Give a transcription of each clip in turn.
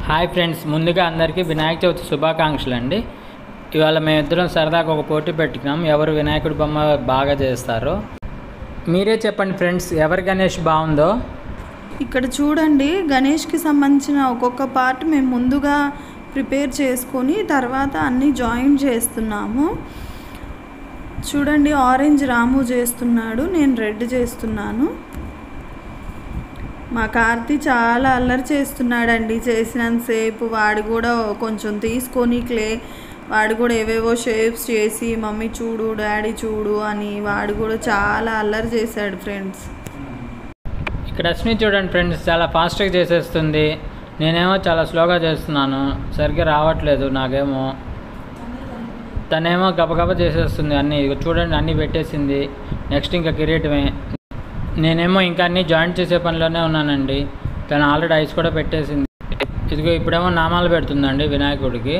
hi friends ముందుగా అందరికీ వినాయక చవితి శుభాకాంక్షలు అండి ఇవాళ మేమిద్దరం సరదాగా ఒక పోటీ పెట్టుకున్నాం ఎవరు వినాయకుడి బొమ్మ బాగా చేస్తారో మీరే చెప్పండి ఫ్రెండ్స్ ఎవరి గణేష్ బాగుందో ఇక్కడ చూడండి గణేష్కి సంబంధించిన ఒక్కొక్క పార్ట్ మేము ముందుగా ప్రిపేర్ చేసుకొని తర్వాత అన్నీ జాయిన్ చేస్తున్నాము చూడండి ఆరెంజ్ రాము చేస్తున్నాడు నేను రెడ్ చేస్తున్నాను మా కార్తీ చాలా అల్లరి చేస్తున్నాడండి చేసినంతసేపు వాడు కూడా కొంచెం తీసుకొని క్లే వాడు కూడా ఏవేవో షేప్స్ చేసి మమ్మీ చూడు డాడీ చూడు అని వాడు కూడా చాలా అల్లరి చేశాడు ఫ్రెండ్స్ ఇక్కడ అశ్మి చూడండి ఫ్రెండ్స్ చాలా ఫాస్ట్గా చేసేస్తుంది నేనేమో చాలా స్లోగా చేస్తున్నాను సరిగ్గా రావట్లేదు నాకేమో తనేమో గబగబా చేసేస్తుంది అన్నీ ఇదిగో చూడండి అన్నీ పెట్టేసింది నెక్స్ట్ ఇంకా కిరీటమే నేనేమో ఇంకా అన్నీ జాయింట్ చేసే పనిలోనే ఉన్నానండి తను ఆల్రెడీ ఐస్ కూడా పెట్టేసింది ఇదిగో ఇప్పుడేమో నామాలు పెడుతుందండి వినాయకుడికి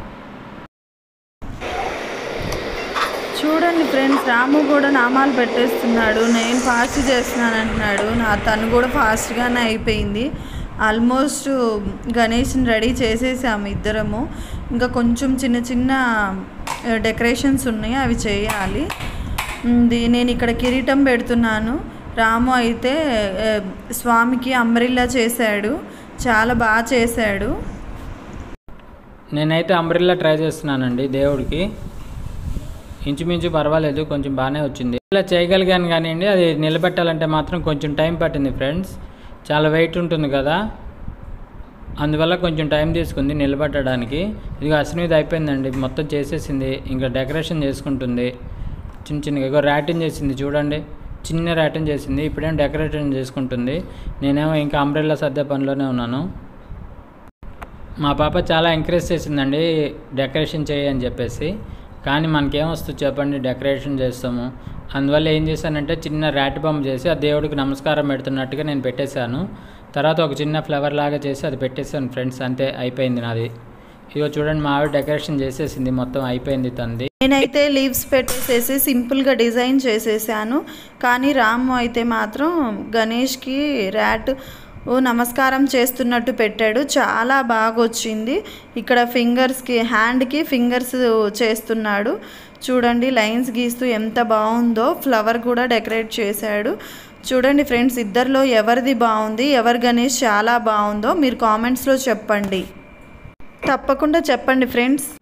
చూడండి ఫ్రెండ్స్ రాము కూడా నామాలు పెట్టేస్తున్నాడు నేను ఫాస్ట్ చేస్తున్నాను అంటున్నాడు నా తను కూడా ఫాస్ట్గానే అయిపోయింది ఆల్మోస్ట్ గణేష్ని రెడీ చేసేసాము ఇద్దరము ఇంకా కొంచెం చిన్న చిన్న డెకరేషన్స్ ఉన్నాయి అవి చేయాలి ఇది నేను ఇక్కడ కిరీటం పెడుతున్నాను రాము అయితే ఆ, స్వామికి అంబ్రిల్లా చేశాడు చాలా బాగా చేశాడు నేనైతే అంబ్రిల్లా ట్రై చేస్తున్నానండి దేవుడికి ఇంచుమించు పర్వాలేదు కొంచెం బాగానే వచ్చింది ఇలా చేయగలిగాను కానివ్వండి అది నిలబెట్టాలంటే మాత్రం కొంచెం టైం పట్టింది ఫ్రెండ్స్ చాలా వెయిట్ ఉంటుంది కదా అందువల్ల కొంచెం టైం తీసుకుంది నిలబెట్టడానికి ఇది అశ్వినిది అయిపోయిందండి మొత్తం చేసేసింది ఇంకా డెకరేషన్ చేసుకుంటుంది చిన్న చిన్నగా ఇగో ర్యాటిన్ చేసింది చూడండి చిన్న ర్యాటిన్ చేసింది ఇప్పుడేం డెకరేషన్ చేసుకుంటుంది నేనేమో ఇంకా అంబ్రెల్లా సర్దే పనిలోనే ఉన్నాను మా పాప చాలా ఎంకరేజ్ చేసిందండి డెకరేషన్ చేయి అని చెప్పేసి కానీ మనకేం వస్తుంది చెప్పండి డెకరేషన్ చేస్తాము అందువల్ల ఏం చేశానంటే చిన్న ర్యాట్ బొమ్మ చేసి ఆ దేవుడికి నమస్కారం పెడుతున్నట్టుగా నేను పెట్టేశాను తర్వాత ఒక చిన్న ఫ్లవర్ లాగా చేసి అది పెట్టేశాను ఫ్రెండ్స్ అంతే అయిపోయింది నాది ఇగో చూడండి మా ఆవిడ డెకరేషన్ చేసేసింది మొత్తం అయిపోయింది తంది నేనైతే లీవ్స్ పెట్టేసేసి సింపుల్గా డిజైన్ చేసేసాను కానీ రాము అయితే మాత్రం గణేష్కి ర్యాట్ ఓ నమస్కారం చేస్తున్నట్టు పెట్టాడు చాలా బాగా వచ్చింది ఇక్కడ ఫింగర్స్కి హ్యాండ్కి ఫింగర్స్ చేస్తున్నాడు చూడండి లైన్స్ గీస్తూ ఎంత బాగుందో ఫ్లవర్ కూడా డెకరేట్ చేశాడు చూడండి ఫ్రెండ్స్ ఇద్దరిలో ఎవరిది బాగుంది ఎవరి గణేష్ చాలా బాగుందో మీరు కామెంట్స్లో చెప్పండి తప్పకుండా చెప్పండి ఫ్రెండ్స్